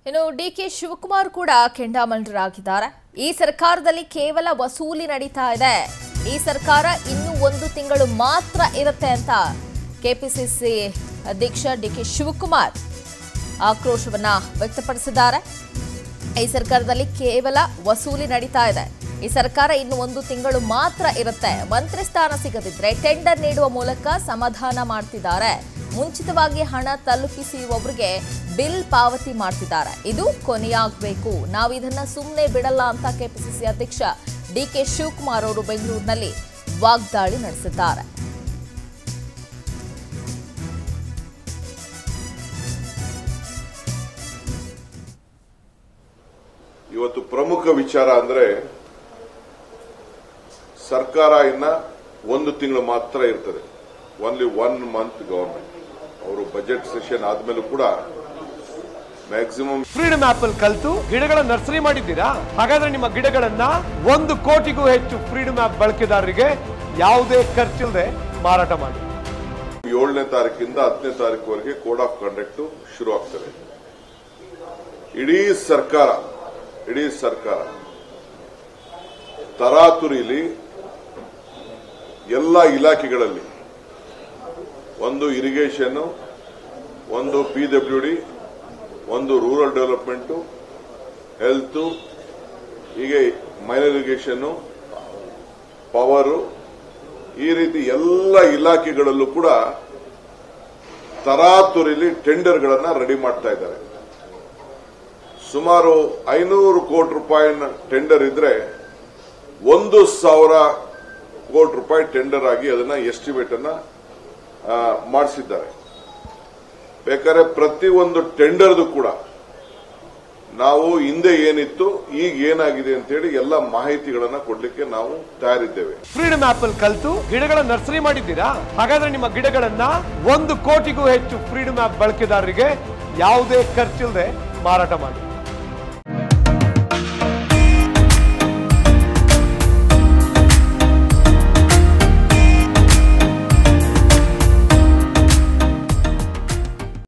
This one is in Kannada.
ಇನ್ನು ಡಿ ಕೆ ಶಿವಕುಮಾರ್ ಕೂಡ ಕೆಂಡಾಮಂಡರಾಗಿದ್ದಾರೆ ಈ ಸರ್ಕಾರದಲ್ಲಿ ಕೇವಲ ವಸೂಲಿ ನಡೀತಾ ಇದೆ ಈ ಸರ್ಕಾರ ಇನ್ನು ಒಂದು ತಿಂಗಳು ಮಾತ್ರ ಇರುತ್ತೆ ಅಂತ ಕೆಪಿಸಿಸಿ ಅಧ್ಯಕ್ಷ ಡಿ ಕೆ ಶಿವಕುಮಾರ್ ಆಕ್ರೋಶವನ್ನ ವ್ಯಕ್ತಪಡಿಸಿದ್ದಾರೆ ಈ ಸರ್ಕಾರದಲ್ಲಿ ಕೇವಲ ವಸೂಲಿ ನಡೀತಾ ಇದೆ ಈ ಸರ್ಕಾರ ಇನ್ನು ಒಂದು ತಿಂಗಳು ಮಾತ್ರ ಇರುತ್ತೆ ಮಂತ್ರಿ ಸ್ಥಾನ ಸಿಗದಿದ್ರೆ ಟೆಂಡರ್ ನೀಡುವ ಮೂಲಕ ಸಮಾಧಾನ ಮಾಡ್ತಿದ್ದಾರೆ ಮುಂಚಿತವಾಗಿ ಹಣ ತಲುಪಿಸುವವರಿಗೆ ಬಿಲ್ ಪಾವತಿ ಮಾಡ್ತಿದ್ದಾರೆ ಇದು ಕೊನೆಯಾಗಬೇಕು ನಾವು ಇದನ್ನ ಸುಮ್ಮನೆ ಬಿಡಲ್ಲ ಅಂತ ಕೆಪಿಸಿಸಿ ಅಧ್ಯಕ್ಷ ಡಿ ಕೆ ಶಿವಕುಮಾರ್ ಅವರು ಬೆಂಗಳೂರಿನಲ್ಲಿ ವಾಗ್ದಾಳಿ ನಡೆಸಿದ್ದಾರೆ ಇವತ್ತು ಪ್ರಮುಖ ವಿಚಾರ ಅಂದ್ರೆ ಸರ್ಕಾರ ಇನ್ನ ಒಂದು ತಿಂಗಳು ಮಾತ್ರ ಇರ್ತದೆ ಓನ್ಲಿ ಒನ್ ಮಂತ್ ಗವರ್ಮೆಂಟ್ ಅವರು ಬಜೆಟ್ ಸೆಷನ್ ಆದ್ಮೇಲೂ ಕೂಡ ಮ್ಯಾಕ್ಸಿಮಮ್ ಫ್ರೀಡಮ್ ಆಪ್ ಅಲ್ಲಿ ಕಲ್ತು ಗಿಡಗಳ ನರ್ಸರಿ ಮಾಡಿದ್ದೀರಾ ಹಾಗಾದ್ರೆ ನಿಮ್ಮ ಗಿಡಗಳನ್ನ ಒಂದು ಕೋಟಿಗೂ ಹೆಚ್ಚು ಫ್ರೀಡಮ್ ಆಪ್ ಬಳಕೆದಾರರಿಗೆ ಯಾವುದೇ ಖರ್ಚಿಲ್ಲದೆ ಮಾರಾಟ ಮಾಡಿ ಏಳನೇ ತಾರೀಕಿಂದ ಹತ್ತನೇ ತಾರೀಕುವರೆಗೆ ಕೋಡ್ ಆಫ್ ಕಂಡಕ್ಟ್ ಶುರು ಆಗ್ತದೆ ಇಡೀ ಸರ್ಕಾರ ಇಡೀ ಸರ್ಕಾರ ತರಾತುರಿಲಿ ಎಲ್ಲ ಇಲಾಖೆಗಳಲ್ಲಿ ಒಂದು ಇರಿಗೇಷನ್ ಒಂದು ಪಿ ಡಬ್ಲ್ಯೂ ಡಿ ಒಂದು ರೂರಲ್ ಡೆವಲಪ್ಮೆಂಟ್ ಹೆಲ್ತ್ ಹೀಗೆ ಮೈನರ್ ಇರಿಗೇಷನ್ ಪವರು ಈ ರೀತಿ ಎಲ್ಲ ಇಲಾಖೆಗಳಲ್ಲೂ ಕೂಡ ತರಾತುರಿಲಿ ಟೆಂಡರ್ಗಳನ್ನ ರೆಡಿ ಮಾಡ್ತಾ ಇದ್ದಾರೆ ಸುಮಾರು ಐನೂರು ಕೋಟಿ ರೂಪಾಯಿನ ಟೆಂಡರ್ ಇದ್ರೆ ಒಂದು ಸಾವಿರ ಕೋಟಿ ರೂಪಾಯಿ ಟೆಂಡರ್ ಆಗಿ ಅದನ್ನ ಎಸ್ಟಿಮೇಟ್ ಅನ್ನ ಮಾಡಿಸಿದ್ದಾರೆ ಬೇಕಾದ್ರೆ ಪ್ರತಿ ಒಂದು ಟೆಂಡರ್ದು ಕೂಡ ನಾವು ಹಿಂದೆ ಏನಿತ್ತು ಈಗ ಏನಾಗಿದೆ ಅಂತೇಳಿ ಎಲ್ಲ ಮಾಹಿತಿಗಳನ್ನ ಕೊಡ್ಲಿಕ್ಕೆ ನಾವು ತಯಾರಿದ್ದೇವೆ ಫ್ರೀಡಮ್ ಆಪ್ ಅಲ್ಲಿ ಕಲ್ತು ಗಿಡಗಳ ನರ್ಸರಿ ಮಾಡಿದ್ದೀರಾ ಹಾಗಾದ್ರೆ ನಿಮ್ಮ ಗಿಡಗಳನ್ನ ಒಂದು ಕೋಟಿಗೂ ಹೆಚ್ಚು ಫ್ರೀಡಮ್ ಆಪ್ ಬಳಕೆದಾರರಿಗೆ ಯಾವುದೇ ಖರ್ಚಿಲ್ಲದೆ ಮಾರಾಟ ಮಾಡಿ